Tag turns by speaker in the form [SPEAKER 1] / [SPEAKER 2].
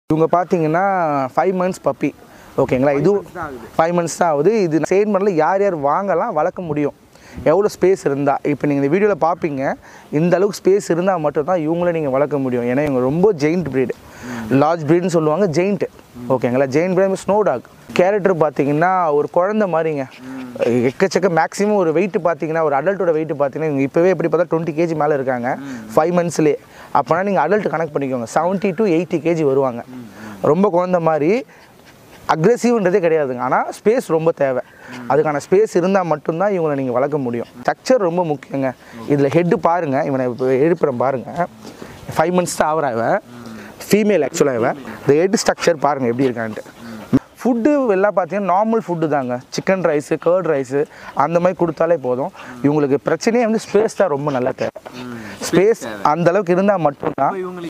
[SPEAKER 1] இவங்க பார்த்தீங்கன்னா five months puppy ஓகேங்களா இது ஃபைவ் மந்த்ஸ் தான் ஆகுது இது ஸ்டேட்மெண்ட்டில் யார் யார் வாங்கலாம் வளர்க்க முடியும் எவ்வளோ ஸ்பேஸ் இருந்தால் இப்போ நீங்கள் இந்த வீடியோவில் பார்ப்பீங்க இந்த அளவுக்கு ஸ்பேஸ் இருந்தால் மட்டும்தான் இவங்கள நீங்கள் வளர்க்க முடியும் ஏன்னா இவங்க ரொம்ப ஜெயிண்ட் breed லார்ஜ் breedனு சொல்லுவாங்க ஜெயிண்ட் ஓகேங்களா giant breed snow dog character பார்த்தீங்கன்னா ஒரு குழந்தை மாதிரிங்க எக்கச்சக்க மேக்ஸிமம் ஒரு வெயிட் பார்த்தீங்கன்னா ஒரு அடல்ட்டோட வெயிட் பார்த்தீங்கன்னா இவங்க இப்போவே எப்படி பார்த்தா டுவெண்ட்டி கேஜி மேலே இருக்காங்க ஃபைவ் மந்த்ஸ்லேயே அப்போனா நீங்கள் அடல்ட் கனெக்ட் பண்ணிக்கோங்க செவன்ட்டி டு எயிட்டி கேஜி வருவாங்க ரொம்ப குழந்த மாதிரி அக்ரெசிவ்ன்றதே கிடையாதுங்க ஆனால் ஸ்பேஸ் ரொம்ப தேவை அதுக்கான ஸ்பேஸ் இருந்தால் மட்டும்தான் இவங்களை நீங்கள் வளர்க்க முடியும் ஸ்ட்ரக்சர் ரொம்ப முக்கியங்க இதில் ஹெட்டு பாருங்கள் இவனை இப்போ எழுப்புறேன் பாருங்கள் ஃபைவ் மந்த்ஸ் தான் ஆகிறா இவன் ஃபீமேல் ஆக்சுவலாக இவன் இந்த ஹெட் ஸ்ட்ரக்சர் பாருங்கள் எப்படி இருக்கான்ட்டு ஃபுட்டு எல்லாம் பார்த்தீங்கன்னா நார்மல் ஃபுட்டு தாங்க சிக்கன் ரைஸு கர்ட் ரைஸு அந்த மாதிரி கொடுத்தாலே போதும் இவங்களுக்கு பிரச்சனையே வந்து ஸ்பேஸ் தான் ரொம்ப நல்லா தேவை ஸ்பேஸ் அந்த அளவுக்கு இருந்தால் மட்டும்தான்